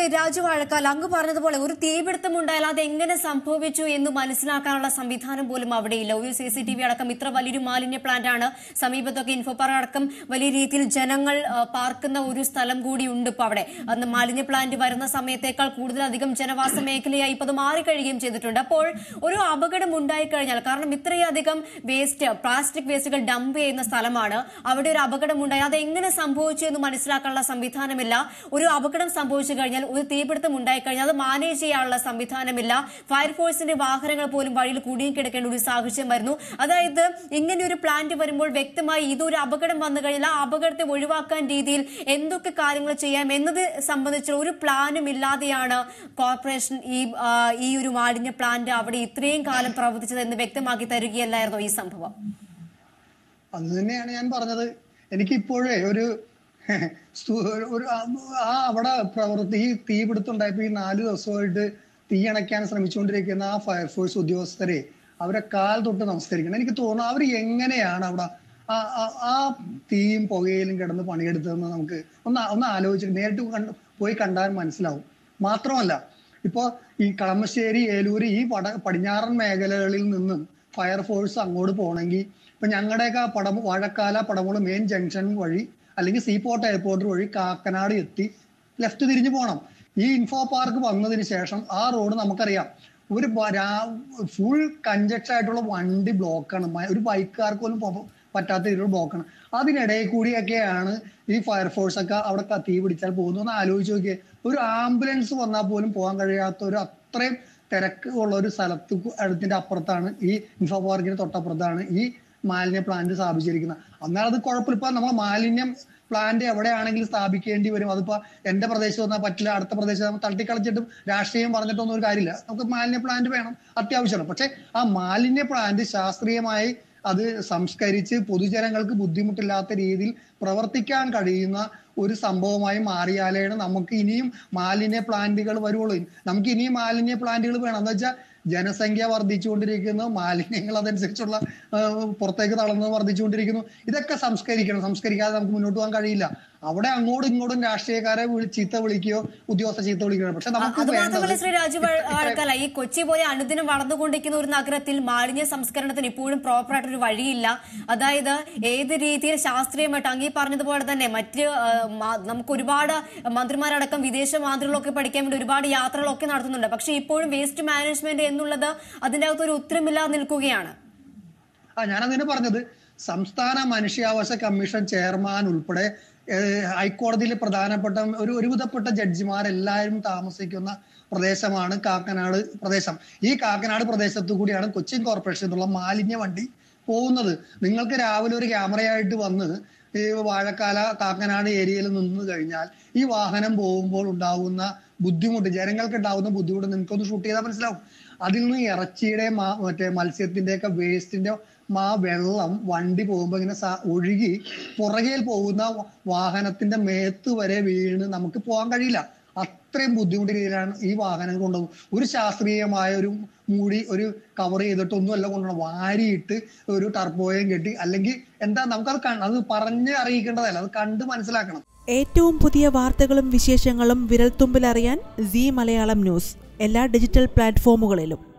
രാജു വാഴക്കാൽ അങ്ങ് പറഞ്ഞതുപോലെ ഒരു തീപിടുത്തം ഉണ്ടായാൽ അത് എങ്ങനെ സംഭവിച്ചു എന്ന് മനസ്സിലാക്കാനുള്ള സംവിധാനം പോലും അവിടെയില്ല ഒരു സി സി ടി വി അടക്കം ഇത്ര വലിയൊരു മാലിന്യ പ്ലാന്റ് ആണ് സമീപത്തൊക്കെ ഇൻഫോ പാർക്ക് അടക്കം വലിയ രീതിയിൽ ജനങ്ങൾ ആ, പാർക്കുന്ന ഒരു സ്ഥലം കൂടി ഉണ്ട് ഇപ്പൊ അവിടെ അന്ന് മാലിന്യ പ്ലാന്റ് വരുന്ന സമയത്തേക്കാൾ കൂടുതലധികം ജനവാസ മേഖലയായി ഇപ്പൊ അത് മാറിക്കഴിയുകയും ചെയ്തിട്ടുണ്ട് അപ്പോൾ ഒരു അപകടം ഉണ്ടായിക്കഴിഞ്ഞാൽ കാരണം ഇത്രയധികം വേസ്റ്റ് പ്ലാസ്റ്റിക് വേസ്റ്റുകൾ ഡംപ് ചെയ്യുന്ന സ്ഥലമാണ് അവിടെ ഒരു അപകടം ഉണ്ടായി അത് എങ്ങനെ സംഭവിച്ചു എന്ന് മനസ്സിലാക്കാനുള്ള സംവിധാനമില്ല ഒരു അപകടം സംഭവിച്ചു കഴിഞ്ഞാൽ ഒരു തീപിടുത്തം ഉണ്ടായിക്കഴിഞ്ഞാൽ അത് മാനേജ് ചെയ്യാനുള്ള സംവിധാനമില്ല ഫയർഫോഴ്സിന്റെ വാഹനങ്ങൾ പോലും വഴിയിൽ കുടുങ്ങിക്കിടക്കേണ്ട ഒരു സാഹചര്യം വരുന്നു അതായത് ഇങ്ങനെ ഒരു പ്ലാന്റ് വരുമ്പോൾ വ്യക്തമായി ഇതൊരു അപകടം വന്നു കഴിഞ്ഞാൽ ആ അപകടത്തെ ഒഴിവാക്കാൻ രീതിയിൽ എന്തൊക്കെ കാര്യങ്ങൾ ചെയ്യാം എന്നത് സംബന്ധിച്ച് ഒരു പ്ലാനും ഇല്ലാതെയാണ് കോർപ്പറേഷൻ ഈ ആ, ഈ ഒരു മാലിന്യ പ്ലാന്റ് അവിടെ ഇത്രയും കാലം പ്രവർത്തിച്ചത് എന്ന് വ്യക്തമാക്കി തരികയല്ലായിരുന്നോ ഈ സംഭവം അത് തന്നെയാണ് ഞാൻ പറഞ്ഞത് എനിക്ക് ഇപ്പോഴേ ഒരു സ്തു- ഒരു ആ ആ അവിടെ പ്രവർത്തി ഈ തീപിടുത്തം ഉണ്ടായപ്പോ ഈ നാല് ദിവസമായിട്ട് തീ അണയ്ക്കാൻ ശ്രമിച്ചുകൊണ്ടിരിക്കുന്ന ആ ഫയർഫോഴ്സ് ഉദ്യോഗസ്ഥരെ അവരെ കാൽ തൊട്ട് നമസ്കരിക്കണം എനിക്ക് തോന്നുന്നു അവർ എങ്ങനെയാണ് അവിടെ ആ ആ- ആ തീയും പുകയിലും കിടന്ന് പണിയെടുത്തതെന്ന് നമുക്ക് ഒന്ന് ഒന്ന് ആലോചിച്ച് നേരിട്ട് കണ്ട് പോയി കണ്ടാൽ മനസ്സിലാവും മാത്രമല്ല ഇപ്പോ ഈ കളമശ്ശേരി ഏലൂര് ഈ പട പടിഞ്ഞാറൻ മേഖലകളിൽ നിന്നും ഫയർഫോഴ്സ് അങ്ങോട്ട് പോകണമെങ്കിൽ ഇപ്പൊ ഞങ്ങളുടെയൊക്കെ പടം വാഴക്കാല പടമുള മെയിൻ ജംഗ്ഷൻ വഴി അല്ലെങ്കിൽ സീപോർട്ട് എയർപോർട്ട് വഴി കാക്കനാട് എത്തി ലെഫ്റ്റ് തിരിഞ്ഞു പോകണം ഈ ഇൻഫോ പാർക്ക് വന്നതിന് ശേഷം ആ റോഡ് നമുക്കറിയാം ഒരു ഫുൾ കഞ്ചക്ഷൻ ആയിട്ടുള്ള വണ്ടി ബ്ലോക്കാണ് ഒരു ബൈക്കുകാർക്ക് പോലും പോ- പറ്റാത്ത രീതിയിൽ ബ്ലോക്കാണ് അതിനിടയിൽ കൂടിയൊക്കെയാണ് ഈ ഫയർഫോഴ്സ് ഒക്കെ അവിടെ ക- തീ പിടിച്ചാൽ പോകുന്നു ഒന്ന് ആലോചിച്ച് നോക്കിയേ ഒരു ആംബുലൻസ് വന്നാൽ പോലും പോകാൻ കഴിയാത്ത ഒരു അത്രയും തിരക്ക് ഉള്ള ഒരു സ്ഥലത്ത് കു- അടുത്തിന്റെ അപ്പുറത്താണ് ഈ ഇൻഫോ പാർക്കിന് തൊട്ടപ്പുറത്താണ് ഈ മാലിന്യ പ്ലാന്റ് സ്ഥാപിച്ചിരിക്കുന്നത് എന്നാൽ അത് കുഴപ്പമില്ല ഇപ്പൊ നമ്മൾ മാലിന്യം പ്ലാന്റ് എവിടെയാണെങ്കിലും സ്ഥാപിക്കേണ്ടി വരും അതിപ്പോ എന്റെ പ്രദേശത്ത് വന്നാൽ പറ്റില്ല അടുത്ത പ്രദേശത്ത് നമ്മൾ തട്ടിക്കളിച്ചിട്ടും രാഷ്ട്രീയം പറഞ്ഞിട്ടൊന്നും ഒരു കാര്യമില്ല നമുക്ക് മാലിന്യ പ്ലാന്റ് വേണം അത്യാവശ്യമാണ് പക്ഷെ ആ മാലിന്യ പ്ലാന്റ് ശാസ്ത്രീയമായി അത് സംസ്കരിച്ച് പൊതുജനങ്ങൾക്ക് ബുദ്ധിമുട്ടില്ലാത്ത രീതിയിൽ പ്രവർത്തിക്കാൻ കഴിയുന്ന ഒരു സംഭവമായി മാറിയാലാണ് നമുക്ക് ഇനിയും മാലിന്യ പ്ലാന്റുകൾ വരുള്ളൂ നമുക്ക് ഇനിയും മാലിന്യ പ്ലാന്റുകൾ വേണം എന്ന് വെച്ചാൽ ജനസംഖ്യ വർദ്ധിച്ചുകൊണ്ടിരിക്കുന്നു മാലിന്യങ്ങൾ അതനുസരിച്ചുള്ള ആ, പുറത്തേക്ക് തളർന്നത് വർദ്ധിച്ചുകൊണ്ടിരിക്കുന്നു ഇതൊക്കെ സംസ്കരിക്കണം സംസ്കരിക്കാതെ നമുക്ക് മുന്നോട്ട് പോകാൻ കഴിയില്ല അവിടെ അങ്ങോട്ടും ഇങ്ങോട്ടും രാഷ്ട്രീയക്കാരെ വിളി ചീത്ത വിളിക്കുകയോ ഉദ്യോഗസ്ഥ ചീത്ത വിളിക്കുകയോ പക്ഷെ നമുക്ക് അത് മാത്രമല്ല വേണ്ടത് ശ്രീ രാജു വാഴക്കല ഈ കൊച്ചി പോലെ അനുദിനം വളർന്നുകൊണ്ടിരിക്കുന്ന ഒരു നഗരത്തിൽ മാലിന്യ സംസ്കരണത്തിന് ഇപ്പോഴും പ്രോപ്പറായിട്ട് ഒരു വഴിയില്ല അതായത് ഏത് രീതിയിൽ ശാസ്ത്രീയമായിട്ട് അങ്ങീ പറഞ്ഞതുപോലെ തന്നെ മറ്റ് ആ, മാ- നമുക്ക് ഒരുപാട് മന്ത്രിമാരടക്കം വിദേശ മാന്ത്രികളൊക്കെ പഠിക്കാൻ വേണ്ടി ഒരുപാട് യാത്രകളൊക്കെ നടത്തുന്നുണ്ട് പക്ഷെ ഇപ്പോഴും വേസ്റ്റ് മാനേജ്മെന്റ് എന്നുള്ളത് അതിന്റെ അകത്ത് ഒരു ഉത്തരമില്ലാതെ നിൽക്കുകയാണ് ആ ഞാൻ അതിന് പറഞ്ഞത് സംസ്ഥാന മനുഷ്യാവകാശ കമ്മീഷൻ ചെയർമാൻ ഉൾപ്പെടെ ഏഹ്, ഹൈക്കോടതിയിൽ പ്രധാനപ്പെട്ട ഒരു ഒരുവിധപ്പെട്ട ജഡ്ജിമാരെല്ലാവരും താമസിക്കുന്ന പ്രദേശമാണ് കാക്കനാട് പ്രദേശം ഈ കാക്കനാട് പ്രദേശത്തു കൂടിയാണ് കൊച്ചിൻ കോർപ്പറേഷൻ എന്നുള്ള മാലിന്യ വണ്ടി പോകുന്നത് നിങ്ങൾക്ക് രാവിലെ ഒരു ക്യാമറയായിട്ട് വന്ന് ഈ വാഴക്കാല കാക്കനാട് ഏരിയയിൽ നിന്ന് കഴിഞ്ഞാൽ ഈ വാഹനം പോകുമ്പോൾ ഉണ്ടാവുന്ന ബുദ്ധിമുട്ട് ജനങ്ങൾക്ക് ഉണ്ടാവുന്ന ബുദ്ധിമുട്ട് നിങ്ങൾക്കൊന്ന് ഷൂട്ട് ചെയ്താൽ മനസ്സിലാവും അതിൽ നിന്ന് ഇറച്ചിയുടെ മാ- മറ്റേ മത്സ്യത്തിന്റെ ഒക്കെ വേസ്റ്റിന്റെ ആ വെള്ളം വണ്ടി പോകുമ്പോൾ ഇങ്ങനെ സ- ഒഴുകി പുറകയിൽ പോകുന്ന വ- വാഹനത്തിന്റെ മേത്ത് വരെ വീണ് നമുക്ക് പോകാൻ കഴിയില്ല അത്രയും ബുദ്ധിമുട്ട് രീതിയിലാണ് ഈ വാഹനം കൊണ്ടുപോകുന്നത് ഒരു ശാസ്ത്രീയമായ ഒരു മൂടി ഒരു കവർ ചെയ്തിട്ടൊന്നുമല്ല കൊണ്ടുപോകണം വാരിയിട്ട് ഒരു ടർപ്പോയും കെട്ടി അല്ലെങ്കിൽ എന്താ നമുക്കത് ക- അത് പറഞ്ഞ് അറിയിക്കേണ്ടതല്ല അത് കണ്ട് മനസ്സിലാക്കണം ഏറ്റവും പുതിയ വാർത്തകളും വിശേഷങ്ങളും വിരൽത്തുമ്പിലറിയാൻ സി മലയാളം ന്യൂസ് എല്ലാ ഡിജിറ്റൽ പ്ലാറ്റ്ഫോമുകളിലും